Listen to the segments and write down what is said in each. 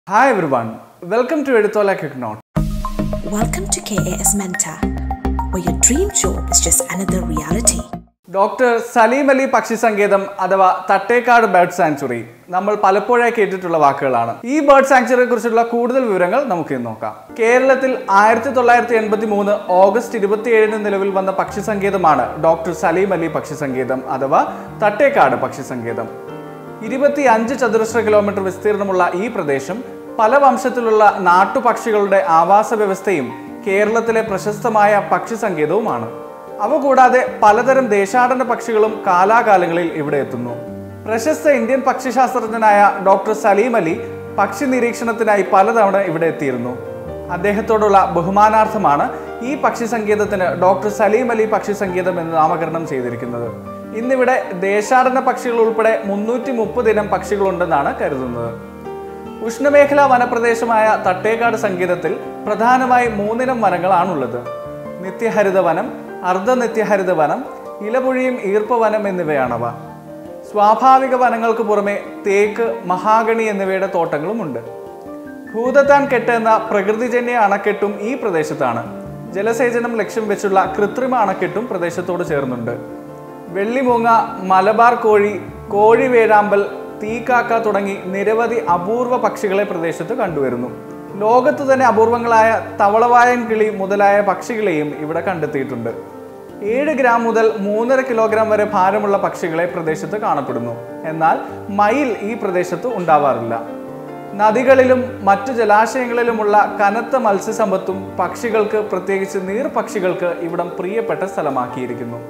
Hi everyone, welcome to Edithola Quick Note. Welcome to KAS Mentor, where your dream job is just another reality. Doctor Salim Ali പക്ഷി സങ്കേതം അഥവാ Thattekad bird sanctuary നമ്മൾ പലപ്പോഴായി കേട്ടിട്ടുള്ള വാക്കുകളാണ് ഈ ബേർഡ് സാങ്ച്വറിയെ കുറിച്ചുള്ള കൂടുതൽ വിവരങ്ങൾ നമുക്ക് ഇന്ന് നോക്കാം കേരളത്തിൽ ആയിരത്തി തൊള്ളായിരത്തി എൺപത്തി മൂന്ന് ഓഗസ്റ്റ് ഇരുപത്തിയേഴിന് നിലവിൽ വന്ന പക്ഷി സങ്കേതമാണ് ഡോക്ടർ സലീം അലി പക്ഷി സങ്കേതം അഥവാ തട്ടേക്കാട് പക്ഷി സങ്കേതം ഇരുപത്തി അഞ്ച് ചതുരശ്ര കിലോമീറ്റർ വിസ്തീർണമുള്ള ഈ പ്രദേശം പല വംശത്തിലുള്ള നാട്ടുപക്ഷികളുടെ ആവാസ വ്യവസ്ഥയും കേരളത്തിലെ പ്രശസ്തമായ പക്ഷി സങ്കേതവുമാണ് അവ കൂടാതെ പലതരം ദേശാടന പക്ഷികളും കാലാകാലങ്ങളിൽ ഇവിടെ എത്തുന്നു പ്രശസ്ത ഇന്ത്യൻ പക്ഷിശാസ്ത്രജ്ഞനായ ഡോക്ടർ സലീം അലി പക്ഷി നിരീക്ഷണത്തിനായി പലതവണ ഇവിടെ എത്തിയിരുന്നു അദ്ദേഹത്തോടുള്ള ബഹുമാനാർത്ഥമാണ് ഈ പക്ഷി സങ്കേതത്തിന് ഡോക്ടർ സലീം അലി പക്ഷി സങ്കേതം എന്ന് നാമകരണം ചെയ്തിരിക്കുന്നത് ഇന്നിവിടെ ദേശാടന പക്ഷികൾ ഉൾപ്പെടെ മുന്നൂറ്റി മുപ്പത് ഇനം പക്ഷികളുണ്ടെന്നാണ് കരുതുന്നത് ഉഷ്ണമേഖലാ വനപ്രദേശമായ തട്ടേക്കാട് സങ്കേതത്തിൽ പ്രധാനമായി മൂന്നിനം വനങ്ങളാണുള്ളത് നിത്യഹരിത വനം അർദ്ധനിത്യഹരിത വനം ഇലപൊഴിയും ഈർപ്പവനം എന്നിവയാണവ സ്വാഭാവിക വനങ്ങൾക്ക് പുറമെ തേക്ക് മഹാഗണി എന്നിവയുടെ തോട്ടങ്ങളുമുണ്ട് ഭൂതത്താൻ കെട്ട് എന്ന പ്രകൃതിജന്യ അണക്കെട്ടും ഈ പ്രദേശത്താണ് ജലസേചനം ലക്ഷ്യം വെച്ചുള്ള കൃത്രിമ അണക്കെട്ടും പ്രദേശത്തോട് ചേർന്നുണ്ട് വെള്ളിമൂങ്ങ മലബാർ കോഴി കോഴി വേഴാമ്പൽ തീക്കാക്ക തുടങ്ങി നിരവധി അപൂർവ പക്ഷികളെ പ്രദേശത്ത് കണ്ടുവരുന്നു ലോകത്ത് തന്നെ അപൂർവങ്ങളായ തവളവായൻ കിളി മുതലായ പക്ഷികളെയും ഇവിടെ കണ്ടെത്തിയിട്ടുണ്ട് ഏഴ് ഗ്രാം മുതൽ മൂന്നര കിലോഗ്രാം വരെ ഭാരമുള്ള പക്ഷികളെ പ്രദേശത്ത് കാണപ്പെടുന്നു എന്നാൽ മയിൽ ഈ പ്രദേശത്ത് ഉണ്ടാവാറില്ല നദികളിലും മറ്റു ജലാശയങ്ങളിലുമുള്ള കനത്ത മത്സ്യസമ്പത്തും പക്ഷികൾക്ക് പ്രത്യേകിച്ച് നീർപക്ഷികൾക്ക് ഇവിടം പ്രിയപ്പെട്ട സ്ഥലമാക്കിയിരിക്കുന്നു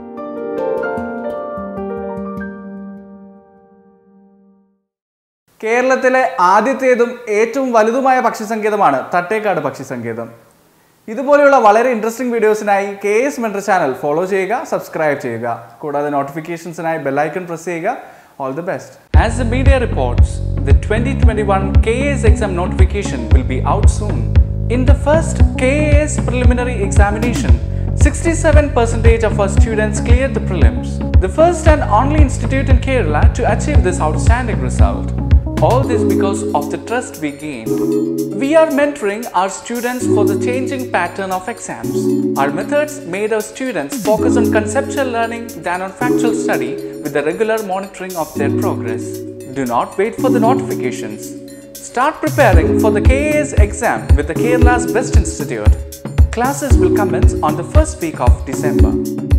കേരളത്തിലെ ആദ്യത്തേതും ഏറ്റവും വലുതുമായ പക്ഷി സങ്കേതമാണ് തട്ടേക്കാട് പക്ഷി സങ്കേതം ഇതുപോലെയുള്ള വളരെ ഇൻട്രസ്റ്റിംഗ് വീഡിയോസിനായി K S mentor channel follow ചെയ്യുക സബ്സ്ക്രൈബ് ചെയ്യുക കൂടാതെ നോട്ടിഫിക്കേഷൻസിനായി ബെല്ലൈക്കൺ പ്രസ് ചെയ്യുക all the best As the media reports, the 2021 KAS exam notification will be out soon. In the first KAS preliminary examination, 67% of our students cleared the prelims, the first and only institute in Kerala to achieve this outstanding result. All this because of the trust we gained. We are mentoring our students for the changing pattern of exams. Our methods made our students focus on conceptual learning than on factual study with the regular monitoring of their progress. Do not wait for the notifications. Start preparing for the KAS exam with the Kerala's Best Institute. Classes will commence on the first week of December.